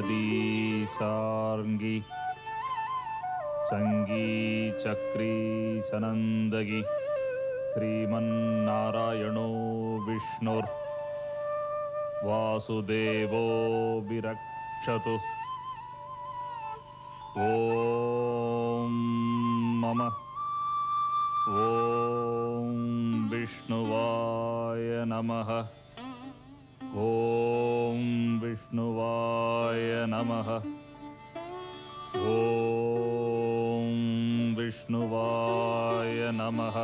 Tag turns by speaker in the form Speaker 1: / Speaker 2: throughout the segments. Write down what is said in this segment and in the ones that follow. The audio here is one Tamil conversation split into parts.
Speaker 1: नदी सार्ङ्गी सङ्गी चक्री सनन्दगी श्रीमन्नारायणो विष्णुर् वासुदेवो विरक्षतु ॐ मम ॐ विष्णुवाय नमः ॐ विष्णुवाय नमः ॐ विष्णुवाय नमः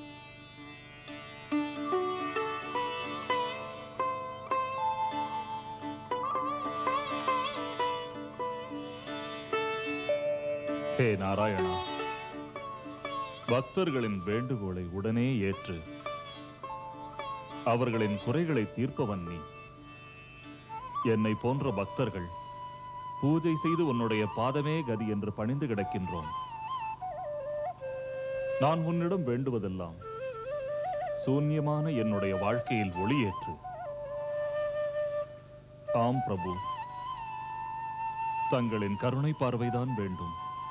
Speaker 1: ஹே நாராயணா பக்தர்களின் வேண்டுகோளை உடனே ஏற்று அவர்களின் குறைகளை தீர்ப்பவன் நீ என்னை போன்ற பக்தர்கள் பூஜை செய்து உன்னுடைய பாதமே கதி என்று பணிந்து கிடக்கின்றோம் நான் உன்னிடம் வேண்டுவதெல்லாம் சூன்யமான என்னுடைய வாழ்க்கையில் ஒளியேற்று ஆம் பிரபு தங்களின் கருணை பார்வைதான் வேண்டும்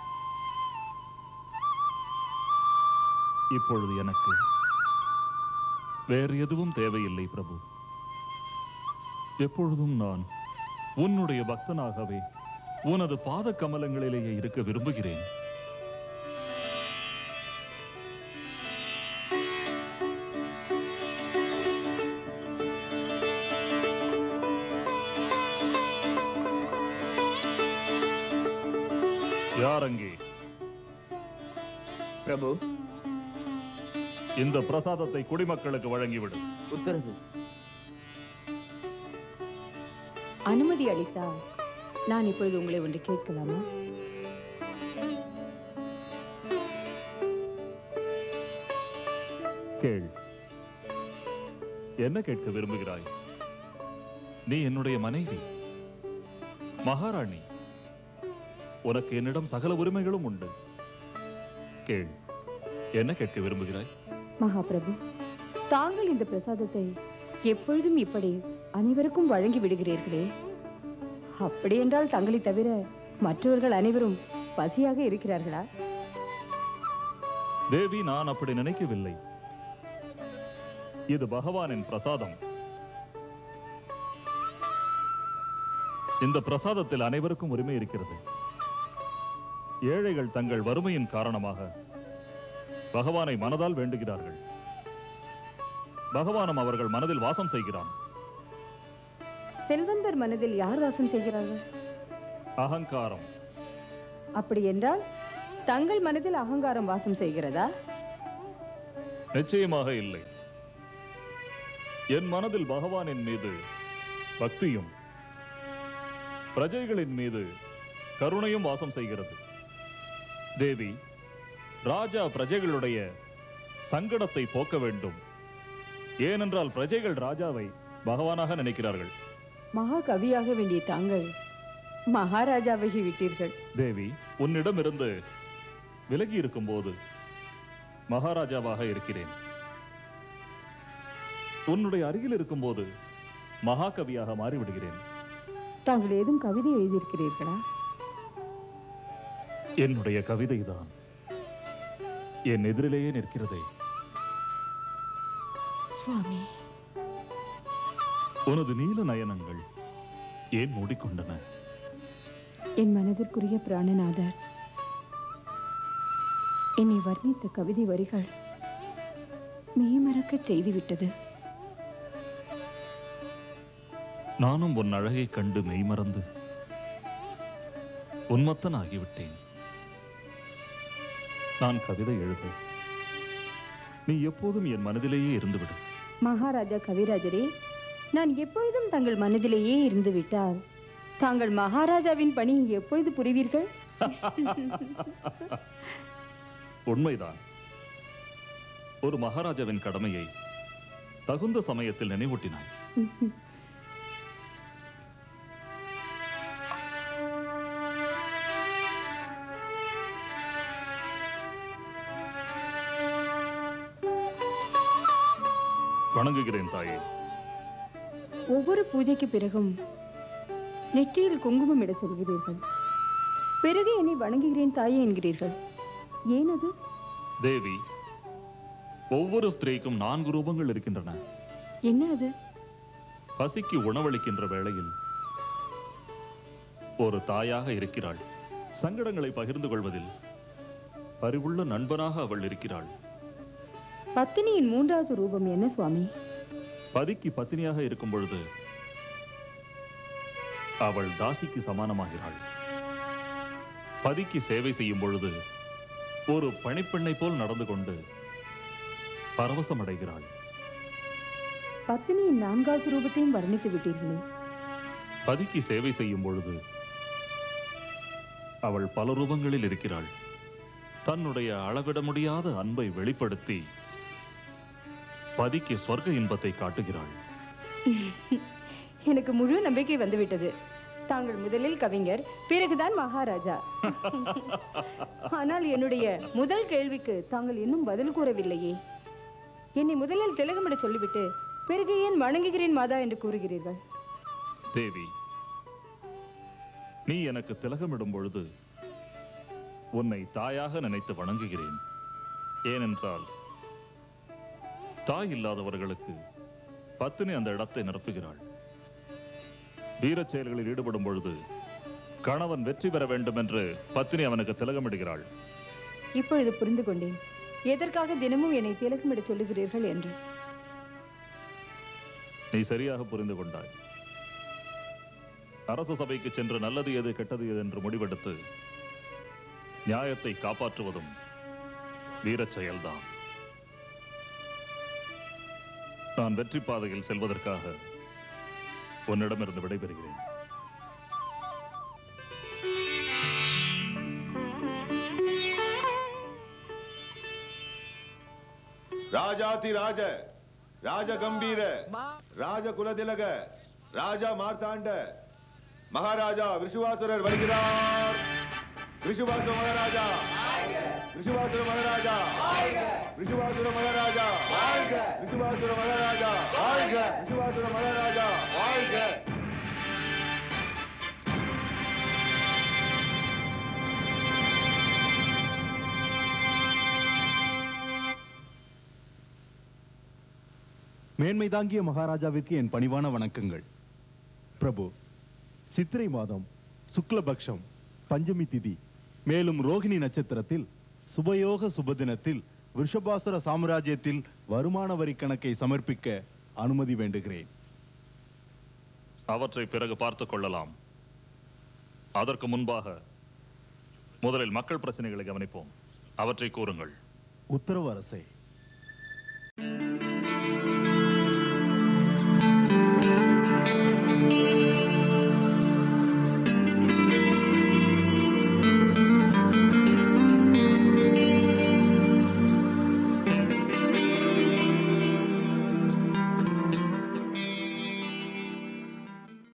Speaker 1: இப்பொழுது எனக்கு வேறு எதுவும் தேவையில்லை பிரபு எப்பொழுதும் நான் உன்னுடைய பக்தனாகவே உனது பாத கமலங்களிலேயே இருக்க விரும்புகிறேன் யார் அங்கே
Speaker 2: பிரபு
Speaker 1: இந்த பிரசாதத்தை குடிமக்களுக்கு வழங்கிவிடு
Speaker 2: உத்தரவு
Speaker 3: அனுமதி அளித்தால் நான் இப்பொழுது உங்களை ஒன்று கேட்கலாமா
Speaker 1: கேள் என்ன கேட்க விரும்புகிறாய் நீ என்னுடைய மனைவி மகாராணி உனக்கு என்னிடம் சகல உரிமைகளும் உண்டு கேள் என்ன கேட்க விரும்புகிறாய்
Speaker 3: மகாபிரபு தாங்கள் இந்த பிரசாதத்தை எப்பொழுதும் இப்படி அனைவருக்கும் வழங்கி விடுகிறீர்களே அப்படி என்றால் தங்களை தவிர மற்றவர்கள் அனைவரும் பசியாக இருக்கிறார்களா
Speaker 1: தேவி நான் அப்படி நினைக்கவில்லை இது பகவானின் பிரசாதம் இந்த பிரசாதத்தில் அனைவருக்கும் உரிமை இருக்கிறது ஏழைகள் தங்கள் வறுமையின் காரணமாக பகவானை மனதால் வேண்டுகிறார்கள் பகவானும் அவர்கள் மனதில் வாசம் செய்கிறான்
Speaker 3: செல்வந்தர் மனதில் யார் வாசம் செய்கிறார்கள்
Speaker 1: அகங்காரம்
Speaker 3: அப்படி என்றால் தங்கள் மனதில் அகங்காரம் வாசம் செய்கிறதா
Speaker 1: நிச்சயமாக இல்லை என் மனதில் பகவானின் மீது பக்தியும் பிரஜைகளின் மீது கருணையும் வாசம் செய்கிறது தேவி ராஜா பிரஜைகளுடைய சங்கடத்தை போக்க வேண்டும் ஏனென்றால் பிரஜைகள் ராஜாவை பகவானாக நினைக்கிறார்கள்
Speaker 3: மகா கவியாக வேண்டிய தாங்கள் மகாராஜாவாகி விட்டீர்கள்
Speaker 1: தேவி உன்னிடமிருந்து விலகி இருக்கும்போது மகாராஜாவாக இருக்கிறேன் உன்னுடைய அருகில் இருக்கும்போது மகாகவியாக மாறிவிடுகிறேன்
Speaker 3: தாங்கள் ஏதும் கவிதை எழுதியிருக்கிறீர்களா
Speaker 1: என்னுடைய கவிதைதான் என் எதிரிலேயே நிற்கிறதே
Speaker 3: சுவாமி
Speaker 1: உனது நீல நயனங்கள் ஏன் மூடிக்கொண்டன
Speaker 3: என் மனதிற்குரிய பிராணநாதர் என்னை வர்ணித்த கவிதை வரிகள் மெய்மறக்கச் செய்துவிட்டது
Speaker 1: நானும் உன் அழகைக் கண்டு மெய்மறந்து உன்மத்தன் ஆகிவிட்டேன் நான் கவிதை எழுத நீ எப்போதும் என் மனதிலேயே இருந்துவிடு
Speaker 3: மகாராஜா கவிராஜரே நான் எப்பொழுதும் தங்கள் மனதிலேயே இருந்து விட்டால் தாங்கள் மகாராஜாவின் பணி எப்பொழுது புரிவீர்கள்
Speaker 1: உண்மைதான் ஒரு மகாராஜாவின் கடமையை தகுந்த சமயத்தில் நினைவூட்டினாய் வணங்குகிறேன் தாயே
Speaker 3: ஒவ்வொரு பூஜைக்கு பிறகும் நெற்றியில் குங்குமம் இட சொல்கிறீர்கள் பிறகு என்னை வணங்குகிறேன் தாயே என்கிறீர்கள் ஏன் அது
Speaker 1: தேவி ஒவ்வொரு ஸ்திரீக்கும் நான்கு ரூபங்கள் இருக்கின்றன
Speaker 3: என்ன அது
Speaker 1: பசிக்கு உணவளிக்கின்ற வேளையில் ஒரு தாயாக இருக்கிறாள் சங்கடங்களை பகிர்ந்து கொள்வதில் பரிவுள்ள நண்பனாக அவள் இருக்கிறாள்
Speaker 3: பத்தினியின் மூன்றாவது ரூபம் என்ன சுவாமி
Speaker 1: பதிக்கு பத்தினியாக இருக்கும் பொழுது அவள் தாசிக்கு சமானமாகிறாள் பதிக்கு சேவை செய்யும் பொழுது ஒரு பணிப்பெண்ணை போல் நடந்து கொண்டு பரவசம் அடைகிறாள்
Speaker 3: பத்தினியின் நான்காவது ரூபத்தையும் வர்ணித்து விட்டீர்களே
Speaker 1: பதிக்கு சேவை செய்யும் பொழுது அவள் பல ரூபங்களில் இருக்கிறாள் தன்னுடைய அளவிட முடியாத அன்பை வெளிப்படுத்தி பதிக்கு சொர்க்க இன்பத்தை காட்டுகிறாள்
Speaker 3: எனக்கு முழு நம்பிக்கை வந்துவிட்டது தாங்கள் முதலில் கவிஞர் பிறகுதான் மகாராஜா ஆனால் என்னுடைய முதல் கேள்விக்கு தாங்கள் இன்னும் பதில் கூறவில்லையே என்னை முதலில் திலகமிட சொல்லிவிட்டு பிறகு ஏன் வணங்குகிறேன் மாதா என்று கூறுகிறீர்கள்
Speaker 1: தேவி நீ எனக்கு திலகமிடும் பொழுது உன்னை தாயாக நினைத்து வணங்குகிறேன் ஏனென்றால் தாய் இல்லாதவர்களுக்கு பத்தினி அந்த இடத்தை நிரப்புகிறாள் வீரச் செயல்களில் ஈடுபடும் பொழுது கணவன் வெற்றி பெற வேண்டும் என்று பத்தினி அவனுக்கு திலகமிடுகிறாள்
Speaker 3: இப்பொழுது புரிந்து கொண்டேன் எதற்காக தினமும் என்னை திலகமிட சொல்லுகிறீர்கள் என்று
Speaker 1: நீ சரியாக புரிந்து கொண்டாய் அரச சபைக்கு சென்று நல்லது எது கெட்டது எது என்று முடிவெடுத்து நியாயத்தை காப்பாற்றுவதும் வீரச் செயல்தான் நான் வெற்றி பாதையில் செல்வதற்காக உன்னிடமிருந்து விடைபெறுகிறேன்
Speaker 2: ராஜாதி ராஜ ராஜ கம்பீர ராஜ குலதிலக ராஜா மார்த்தாண்ட மகாராஜா விருஷுவாசுரர் வருகிறார் விருஷுவாசுர மகாராஜா விருஷுவாசுர மகாராஜா விருஷுவாசுர மகாராஜா விருஷுவாசுர மகாராஜா விருஷுவாசுர மகாராஜா
Speaker 4: மேன்மை தாங்கிய மகாராஜாவிற்கு என் பணிவான வணக்கங்கள் பிரபு சித்திரை மாதம் சுக்லபக்ஷம் பஞ்சமி திதி மேலும் ரோகிணி நட்சத்திரத்தில் சுபயோக சுபதினத்தில் விஷபாசுர சாம்ராஜ்யத்தில் வருமான வரி கணக்கை சமர்ப்பிக்க அனுமதி வேண்டுகிறேன்
Speaker 1: அவற்றை பிறகு பார்த்துக் கொள்ளலாம் அதற்கு முன்பாக முதலில் மக்கள் பிரச்சனைகளை கவனிப்போம் அவற்றை கூறுங்கள்
Speaker 4: உத்தரவு அரசே